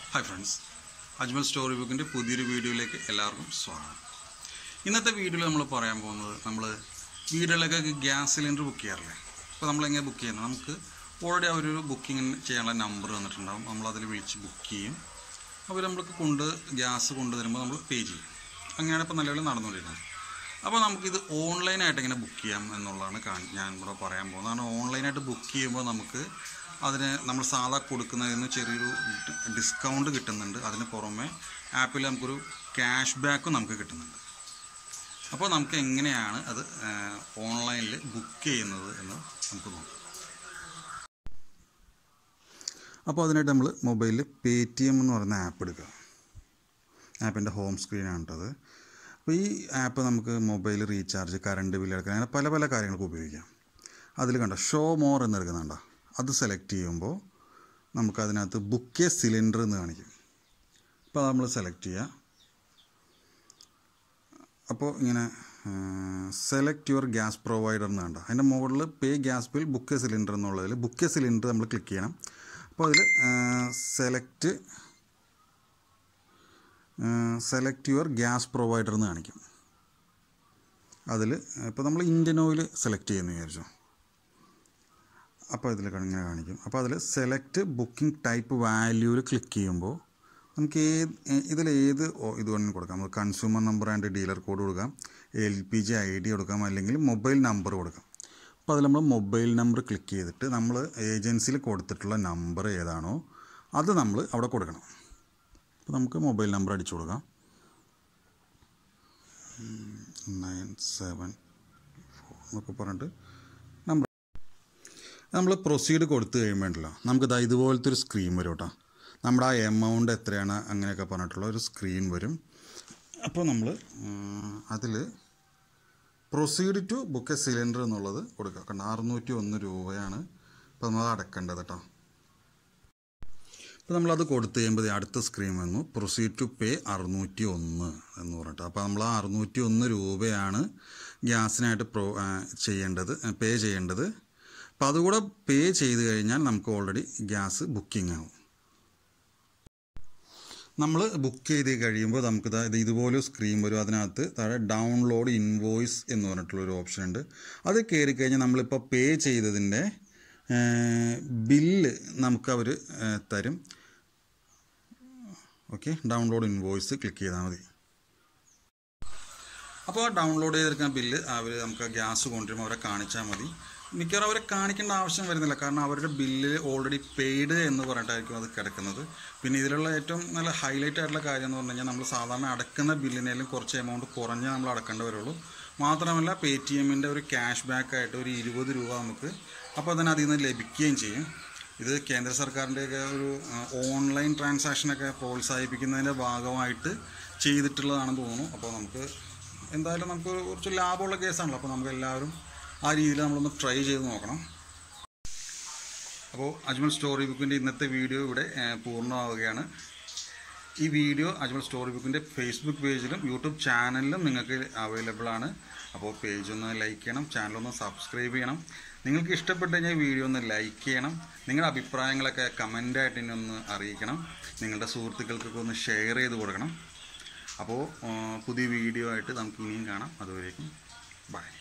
hi friends Ajmal story ബുക്കിൻ്റെ പുതിയൊരു വീഡിയോയിലേക്ക് എല്ലാവർക്കും സ്വാഗതം ഇന്നത്തെ വീഡിയോയിൽ നമ്മൾ പറയാൻ പോകുന്നത് നമ്മൾ വീടുകളിലൊക്കെ ഗ്യാസ് സിലിണ്ടർ ബുക്ക് ചെയ്യാറില്ലേ അപ്പോൾ നമ്മളെങ്ങനെ ബുക്ക് ചെയ്യുന്നത് നമുക്ക് ഓൾറെഡി അവരൊരു ബുക്കിംഗ് ചെയ്യാനുള്ള നമ്പർ തന്നിട്ടുണ്ടാവും നമ്മൾ അതിൽ വിളിച്ച് ബുക്ക് ചെയ്യും അവർ നമ്മൾക്ക് കൊണ്ട് ഗ്യാസ് കൊണ്ടുതരുമ്പോൾ നമ്മൾ പേ ചെയ്യും അങ്ങനെയാണ് ഇപ്പോൾ നിലവിൽ നടന്നുകൊണ്ടിരിക്കുന്നത് അപ്പോൾ നമുക്കിത് ഓൺലൈനായിട്ട് എങ്ങനെ ബുക്ക് ചെയ്യാം എന്നുള്ളതാണ് കാണി ഞാൻ ഇവിടെ പറയാൻ പോകുന്നത് കാരണം ഓൺലൈനായിട്ട് ബുക്ക് ചെയ്യുമ്പോൾ നമുക്ക് അതിന് നമ്മൾ സാധാ കൊടുക്കുന്നതിൽ നിന്ന് ചെറിയൊരു ഡിസ്കൗണ്ട് കിട്ടുന്നുണ്ട് അതിന് പുറമെ ആപ്പിൽ നമുക്കൊരു ക്യാഷ് ബാക്കും നമുക്ക് കിട്ടുന്നുണ്ട് അപ്പോൾ നമുക്ക് എങ്ങനെയാണ് അത് ഓൺലൈനിൽ ബുക്ക് ചെയ്യുന്നത് എന്ന് നമുക്ക് നോക്കാം അപ്പോൾ അതിനായിട്ട് നമ്മൾ മൊബൈലിൽ പേ ടി എം എന്ന് പറയുന്ന ആപ്പ് എടുക്കുക ആപ്പിൻ്റെ ഹോം സ്ക്രീനാണ് കേട്ടത് അപ്പോൾ ഈ ആപ്പ് നമുക്ക് മൊബൈൽ റീചാർജ് കറണ്ട് ബില്ല് എടുക്കാൻ അങ്ങനെ പല പല കാര്യങ്ങൾക്ക് ഉപയോഗിക്കാം അതിൽ കണ്ടോ ഷോ മോർ എന്ന് എടുക്കുന്നുണ്ടോ അത് സെലക്ട് ചെയ്യുമ്പോൾ നമുക്കതിനകത്ത് ബുക്ക് എ സിലിണ്ടർ എന്ന് കാണിക്കും അപ്പോൾ അത് നമ്മൾ സെലക്ട് ചെയ്യുക അപ്പോൾ ഇങ്ങനെ സെലക്ട് യുവർ ഗ്യാസ് പ്രൊവൈഡർ എന്ന് കണ്ട അതിൻ്റെ മുകളിൽ pay gas bill book a cylinder എന്നുള്ളതിൽ ബുക്ക് എ സിലിണ്ടർ നമ്മൾ ക്ലിക്ക് ചെയ്യണം അപ്പോൾ അതിൽ select select your gas provider എന്ന് കാണിക്കും അതിൽ ഇപ്പോൾ നമ്മൾ ഇന്ത്യൻ ഓയിൽ സെലക്ട് ചെയ്യുന്നു വിചാരിച്ചു അപ്പോൾ ഇതിൽ ഇങ്ങനെ കാണിക്കും അപ്പോൾ അതിൽ സെലക്ട് ബുക്കിംഗ് ടൈപ്പ് വാല്യൂവിൽ ക്ലിക്ക് ചെയ്യുമ്പോൾ നമുക്ക് ഏത് ഇതിൽ ഏത് ഇത് വേണമെങ്കിലും കൊടുക്കാം നമുക്ക് consumer number and dealer code കൊടുക്കാം L P G I D കൊടുക്കാം അല്ലെങ്കിൽ മൊബൈൽ നമ്പർ കൊടുക്കാം അപ്പോൾ അതിൽ നമ്മൾ മൊബൈൽ നമ്പർ ക്ലിക്ക് ചെയ്തിട്ട് നമ്മൾ ഏജൻസിയിൽ കൊടുത്തിട്ടുള്ള നമ്പർ ഏതാണോ അത് നമ്മൾ അവിടെ കൊടുക്കണം അപ്പോൾ നമുക്ക് മൊബൈൽ നമ്പർ അടിച്ചു കൊടുക്കാം നയൻ സെവൻ ഫോർ എന്നൊക്കെ പറഞ്ഞിട്ട് നമ്പർ നമ്മൾ പ്രൊസീഡ് കൊടുത്തു കഴിയുമ്പോഴല്ലോ നമുക്ക് ഇതാ ഇതുപോലത്തെ ഒരു സ്ക്രീൻ വരും കേട്ടോ നമ്മുടെ ആ എമൗണ്ട് എത്രയാണ് അങ്ങനെയൊക്കെ പറഞ്ഞിട്ടുള്ള ഒരു സ്ക്രീൻ വരും അപ്പോൾ നമ്മൾ അതിൽ proceed to book a cylinder എന്നുള്ളത് കൊടുക്കുക കാരണം അറുന്നൂറ്റി ഒന്ന് രൂപയാണ് ഇപ്പോൾ നമ്മൾ അടക്കേണ്ടത് കേട്ടോ അപ്പോൾ നമ്മളത് കൊടുത്തു കഴിയുമ്പോൾ അടുത്ത സ്ക്രീൻ വന്നു പ്രൊസീഡ് ടു പേ അറുന്നൂറ്റി ഒന്ന് എന്ന് പറഞ്ഞിട്ട് അപ്പോൾ നമ്മൾ ആ അറുന്നൂറ്റി ഒന്ന് രൂപയാണ് ഗ്യാസിനായിട്ട് പ്രോ ചെയ്യേണ്ടത് പേ ചെയ്യേണ്ടത് അപ്പോൾ അതുകൂടെ പേ ചെയ്ത് കഴിഞ്ഞാൽ നമുക്ക് ഓൾറെഡി ഗ്യാസ് ബുക്കിംഗ് ആവും നമ്മൾ ബുക്ക് ചെയ്ത് കഴിയുമ്പോൾ നമുക്ക് ഇത് ഇതുപോലെ സ്ക്രീൻ വരും അതിനകത്ത് താഴെ ഡൗൺലോഡ് ഇൻവോയ്സ് എന്ന് പറഞ്ഞിട്ടുള്ളൊരു ഓപ്ഷൻ ഉണ്ട് അത് കയറി കഴിഞ്ഞാൽ നമ്മളിപ്പോൾ പേ ചെയ്തതിൻ്റെ ബില്ല് നമുക്ക് അവർ തരും ഓക്കെ ഡൗൺലോഡ് ഇൻവോയ്സ് ക്ലിക്ക് ചെയ്താൽ മതി അപ്പോൾ ഡൗൺലോഡ് ചെയ്തെടുക്കുന്ന ബില്ല് അവർ നമുക്ക് ഗ്യാസ് കൊണ്ടുവരുമ്പോൾ അവരെ കാണിച്ചാൽ മതി മിക്കവാറും അവരെ കാണിക്കേണ്ട ആവശ്യം വരുന്നില്ല കാരണം അവരുടെ ബില്ല് ഓൾറെഡി പെയ്ഡ് എന്ന് പറഞ്ഞിട്ടായിരിക്കും അത് കിടക്കുന്നത് പിന്നെ ഇതിലുള്ള ഏറ്റവും നല്ല ഹൈലൈറ്റ് ആയിട്ടുള്ള കാര്യം എന്ന് പറഞ്ഞു കഴിഞ്ഞാൽ നമ്മൾ സാധാരണ അടക്കുന്ന ബില്ലിനേലും കുറച്ച് എമൗണ്ട് കുറഞ്ഞ് നമ്മൾ അടക്കേണ്ടി വരുള്ളൂ മാത്രമല്ല പേ ടി എമ്മിൻ്റെ ഒരു ക്യാഷ് ബാക്ക് ആയിട്ട് ഒരു ഇരുപത് രൂപ നമുക്ക് അപ്പോൾ തന്നെ അതിൽ നിന്ന് ലഭിക്കുകയും ചെയ്യും ഇത് കേന്ദ്ര സർക്കാരിൻ്റെയൊക്കെ ഒരു ഓൺലൈൻ ട്രാൻസാക്ഷനൊക്കെ പ്രോത്സാഹിപ്പിക്കുന്നതിൻ്റെ ഭാഗമായിട്ട് ചെയ്തിട്ടുള്ളതാണെന്ന് തോന്നുന്നു അപ്പോൾ നമുക്ക് എന്തായാലും നമുക്ക് കുറച്ച് ലാഭമുള്ള കേസാണല്ലോ അപ്പോൾ നമുക്ക് എല്ലാവരും ആ രീതിയിൽ നമ്മളൊന്ന് ട്രൈ ചെയ്ത് നോക്കണം അപ്പോൾ അജ്മൽ സ്റ്റോറി ബുക്കിൻ്റെ ഇന്നത്തെ വീഡിയോ ഇവിടെ പൂർണ്ണമാവുകയാണ് ഈ വീഡിയോ അജ്മൽ സ്റ്റോറി ബുക്കിൻ്റെ ഫേസ്ബുക്ക് പേജിലും യൂട്യൂബ് ചാനലിലും നിങ്ങൾക്ക് അവൈലബിൾ ആണ് അപ്പോൾ പേജ് ഒന്ന് ലൈക്ക് ചെയ്യണം ചാനലൊന്ന് സബ്സ്ക്രൈബ് ചെയ്യണം നിങ്ങൾക്ക് ഇഷ്ടപ്പെട്ട് കഴിഞ്ഞാൽ വീഡിയോ ഒന്ന് ലൈക്ക് ചെയ്യണം നിങ്ങളുടെ അഭിപ്രായങ്ങളൊക്കെ കമൻ്റായിട്ട് എന്നെ ഒന്ന് അറിയിക്കണം നിങ്ങളുടെ സുഹൃത്തുക്കൾക്കൊക്കെ ഒന്ന് ഷെയർ ചെയ്ത് കൊടുക്കണം അപ്പോൾ പുതിയ വീഡിയോ ആയിട്ട് നമുക്ക് ഇനിയും കാണാം അതുവരേക്കും ബൈ